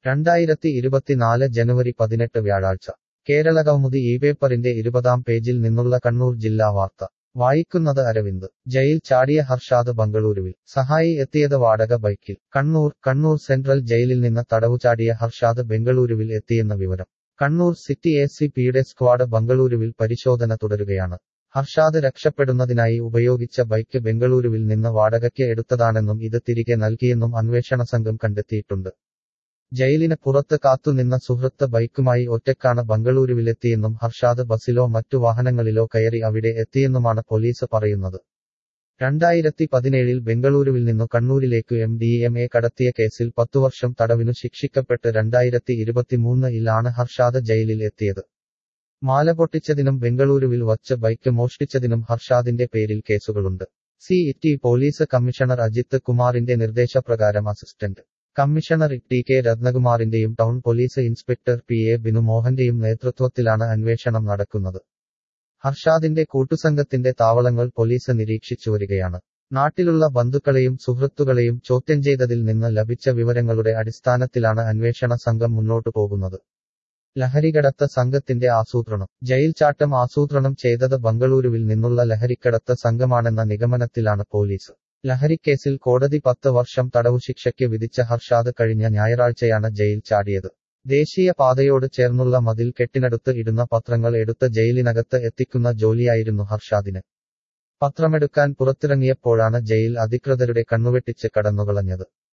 രണ്ടായിരത്തി ഇരുപത്തിനാല് ജനുവരി പതിനെട്ട് വ്യാഴാഴ്ച കേരള കൗമുദി ഈ പേപ്പറിന്റെ ഇരുപതാം പേജിൽ നിന്നുള്ള കണ്ണൂർ ജില്ലാ വാർത്ത വായിക്കുന്നത് അരവിന്ദ് ജയിൽ ചാടിയ ഹർഷാദ് ബംഗളൂരുവിൽ സഹായി എത്തിയത് വാടക ബൈക്കിൽ കണ്ണൂർ കണ്ണൂർ സെൻട്രൽ ജയിലിൽ നിന്ന് തടവു ചാടിയ ഹർഷാദ് ബംഗളൂരുവിൽ എത്തിയെന്ന വിവരം കണ്ണൂർ സിറ്റി എ സി പിയുടെ സ്ക്വാഡ് ബംഗളൂരുവിൽ പരിശോധന തുടരുകയാണ് ഹർഷാദ് രക്ഷപ്പെടുന്നതിനായി ഉപയോഗിച്ച ബൈക്ക് ബംഗളൂരുവിൽ നിന്ന് വാടകയ്ക്ക് എടുത്തതാണെന്നും ഇത് തിരികെ നൽകിയെന്നും അന്വേഷണ സംഘം കണ്ടെത്തിയിട്ടുണ്ട് ജയിലിന് പുറത്ത് കാത്തുനിന്ന സുഹൃത്ത് ബൈക്കുമായി ഒറ്റക്കാണ് ബംഗളൂരുവിലെത്തിയെന്നും ഹർഷാദ് ബസിലോ മറ്റു വാഹനങ്ങളിലോ കയറി അവിടെ എത്തിയെന്നുമാണ് പോലീസ് പറയുന്നത് രണ്ടായിരത്തി പതിനേഴിൽ ബംഗളൂരുവിൽ നിന്നു കണ്ണൂരിലേക്ക് എം ഡി എം എ കടത്തിയ കേസിൽ പത്തുവർഷം തടവിനു ശിക്ഷിക്കപ്പെട്ട് രണ്ടായിരത്തി ഇരുപത്തിമൂന്നിലാണ് ഹർഷാദ് ജയിലിൽ എത്തിയത് മാല പൊട്ടിച്ചതിനും ബംഗളൂരുവിൽ വച്ച് ബൈക്ക് മോഷ്ടിച്ചതിനും ഹർഷാദിന്റെ പേരിൽ കേസുകളുണ്ട് C T police commissioner Ajith കുമാറിന്റെ നിർദ്ദേശപ്രകാരം അസിസ്റ്റന്റ് കമ്മീഷണർ ടി കെ രത്നകുമാറിന്റെയും town police inspector P A Binu മോഹന്റെയും നേതൃത്വത്തിലാണ് അന്വേഷണം നടക്കുന്നത് ഹർഷാദിന്റെ കൂട്ടുസംഘത്തിന്റെ താവളങ്ങൾ പോലീസ് നിരീക്ഷിച്ചു വരികയാണ് നാട്ടിലുള്ള ബന്ധുക്കളെയും സുഹൃത്തുക്കളെയും ചോദ്യം ചെയ്തതിൽ നിന്ന് ലഭിച്ച വിവരങ്ങളുടെ അടിസ്ഥാനത്തിലാണ് അന്വേഷണ സംഘം മുന്നോട്ടു പോകുന്നത് ലഹരികടത്ത സംഘത്തിന്റെ ആസൂത്രണം ജയിൽ ചാട്ടം ആസൂത്രണം ചെയ്തത് ബംഗളൂരുവിൽ നിന്നുള്ള ലഹരിക്കടത്ത സംഘമാണെന്ന നിഗമനത്തിലാണ് പോലീസ് ലഹരിക്കേസിൽ കോടതി പത്ത് വർഷം തടവു ശിക്ഷയ്ക്ക് വിധിച്ച ഹർഷാദ് കഴിഞ്ഞ ഞായറാഴ്ചയാണ് ജയിൽ ചാടിയത് ദേശീയ പാതയോട് ചേർന്നുള്ള മതിൽ കെട്ടിനടുത്ത് ഇടുന്ന പത്രങ്ങൾ എടുത്ത് ജയിലിനകത്ത് എത്തിക്കുന്ന ജോലിയായിരുന്നു ഹർഷാദിന് പത്രമെടുക്കാൻ പുറത്തിറങ്ങിയപ്പോഴാണ് ജയിൽ അധികൃതരുടെ കണ്ണുവെട്ടിച്ച് കടന്നുകളഞ്ഞത്